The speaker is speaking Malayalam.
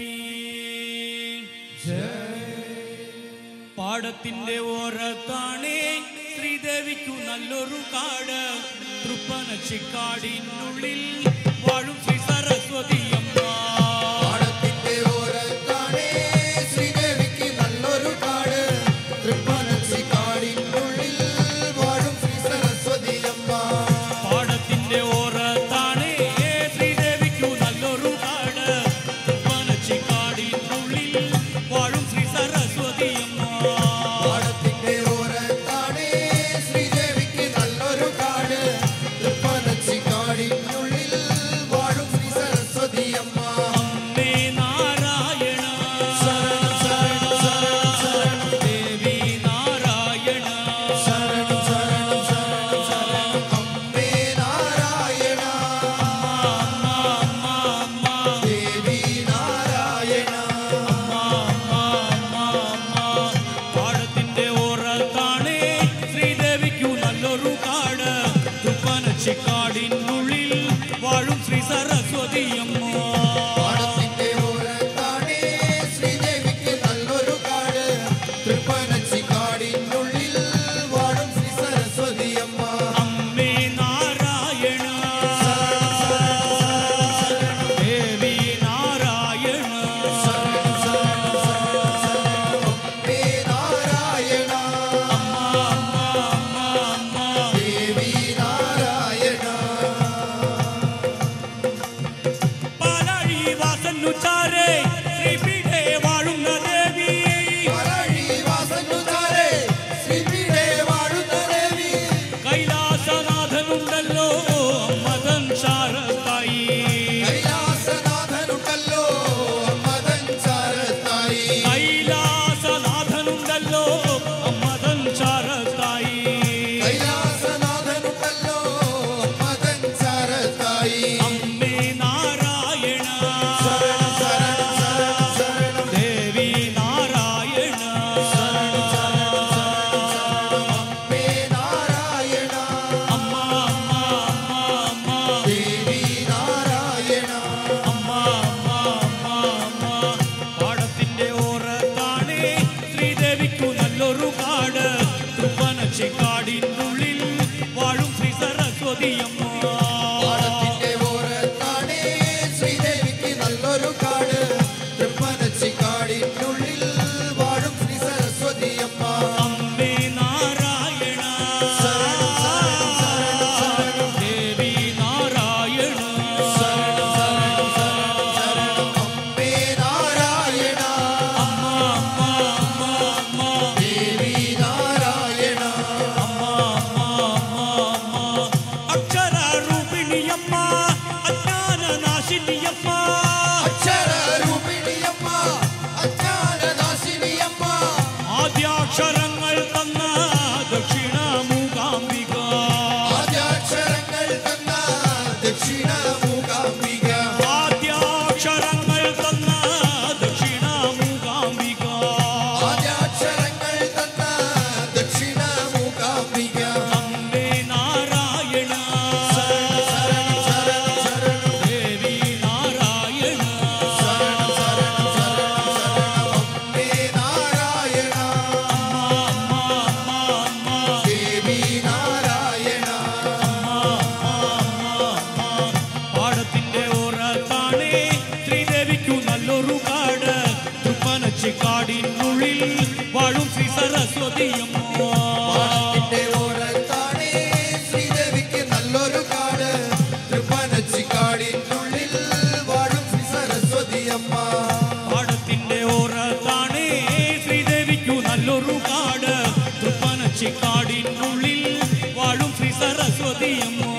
ശ്രീദേവി പാടത്തിന്റെ ഓരത്താണേ ശ്രീദേവിക്കു നല്ലൊരു കാട് തൃപ്പനച്ചിക്കാടിനുള്ളിൽ വാഴും ശ്രീ സരസ്വതിയമ്മ പാടത്തിന്റെ ഓരത്താണേ ശ്രീദേവിക്ക് നല്ലൊരു കാട് തൃപ്പനച്ചി കാടിനുള്ളിൽ വാഴും ശ്രീ സരസ്വതിയമ്മ പാടത്തിന്റെ ഓരത്താണേ ശ്രീദേവിക്കു നല്ലൊരു കാട് തൃപ്പനച്ചിക്കാടിനുള്ളിൽ വാഴും ശ്രീ സരസ്വതിയമ്മ പാടത്തിന്റെ ഓരത്താണേ ശ്രീദേവിക്ക് നല്ലൊരു കാട് തൃപ്പനച്ചി കാടിനുള്ളിൽ വാഴും ശ്രീ സരസ്വതിയമ്മ അമ്മേ നാരായണ ശരണം ശരണം ശരണം ശരണം ദേവി നാരായണ ശരണം ശരണം ശരണം ശരണം അമ്മേ നാരായണ ദേവി നാരായണ പാടത്തിന്റെ ഓരത്താണേ ശ്രീദേവിക്കു നല്ലൊരു കാട് തുപ്പനച്ചിക്കാടിനുള്ളിൽ വാഴും ശ്രീ സരസ്വതിയമ്മ പാടത്തിന്റെ ഓരത്താണേ ശ്രീദേവിക്ക് നല്ലൊരു കാട് തൃപ്പനച്ചി കാടിനുള്ളിൽ വാഴും ശ്രീ സരസ്വതിയമ്മ അമ്മേ നാരായണ ദേവി നാരായണ അമ്മേ നാരായണ ദേവി നാരായണ പാലാഴി വാസന്നുചാരേ ശ്രീപീഠേ വാഴുന്ന ദേവി പരഴി വാസനുചാരേ ശ്രീപീഠേ വാഴുന്ന ദേവി കൈലാസനാഥനുണ്ടല്ലോ മതൻ ശാരദായി കൈലാസനാഥനുണ്ടല്ലോ മദൻ ചാരത്തായി കൈലാസനാഥനുണ്ടല്ലോ മതൻ ശാരദായി കൈലാസനാഥനുണ്ടല്ലോ മദൻ ചാരത്തായി അമ്മേ നാരായണ ശരണം ശരണം ശരണം ശരണം ദേവി നാരായണ ശരണം ശരണം ശരണം ശരണം അമ്മേ നാരായണ അമ്മ അമ്മ അമ്മ അമ്മ ദേവി നാരായണ അമ്മ അമ്മ അമ്മ അമ്മ പാടത്തിന്റെ ഓരത്താണേ ശ്രീദേവിക്കു നല്ലൊരു കാട് തൃപ്പനച്ചിക്കാടിനുള്ളിൽ വാഴും ശ്രീ സരസ്വതിയമ്മ പാടത്തിന്റെ ഓരത്താണേ ശ്രീദേവിക്ക് നല്ലൊരു കാട് തൃപ്പനച്ചി കാടിനുള്ളിൽ വാഴും ശ്രീ സരസ്വതിയമ്മ അമ്മേ നാരായണ ശരണം ശരണം ശരണം ശരണം ദേവി നാരായണ ശരണം ശരണം ശരണം ശരണം അമ്മേ നാരായണ അമ്മ അമ്മ അമ്മ അമ്മ ദേവി നാരായണ അമ്മ അമ്മ അമ്മ അമ്മ അക്ഷരരൂപിണിയമ്മ അജ്ഞാനനാശിനിയമ്മ അക്ഷരരൂപിണിയമ്മ അജ്ഞാനനാശിനിയമ്മ ആദ്യാക്ഷരങ്ങൾ തന്ന ദക്ഷിണ മൂകാംബിക ആദ്യാക്ഷരങ്ങൾ തന്ന ദക്ഷിണ മൂകാംബിക ആദ്യാക്ഷരങ്ങൾ തന്ന ദക്ഷിണ മൂകാംബിക ആദ്യാക്ഷരങ്ങൾ തന്ന ദക്ഷിണ മൂകാംബിക അമ്മേ നാരായണ ശരണം ശരണം ശരണം ദേവി നാരായണ ശരണം ശരണം ശരണം ശരണം അമ്മേ നാരായണ അമ്മ അമ്മ അമ്മ ദേവി നാരായണ പാടത്തിന്റെ ഓരത്താണേ ശ്രീദേവിക്കു നല്ലൊരു കാട് തൃപ്പനച്ചിക്കാടിനുള്ളിൽ വാഴും ശ്രീ സരസ്വതിയമ്മ പാടത്തിന്റെ ഓരത്താണേ ശ്രീദേവിക്ക് നല്ലൊരു കാട് തൃപ്പനച്ചി കാടിനുള്ളിൽ വാഴും ശ്രീ സരസ്വതിയമ്മ പാടത്തിന്റെ ഓരത്താണേ ശ്രീദേവിക്കു നല്ലൊരു കാട് തൃപ്പനച്ചിക്കാടിനുള്ളിൽ വാഴും ശ്രീ സരസ്വതിയമ്മ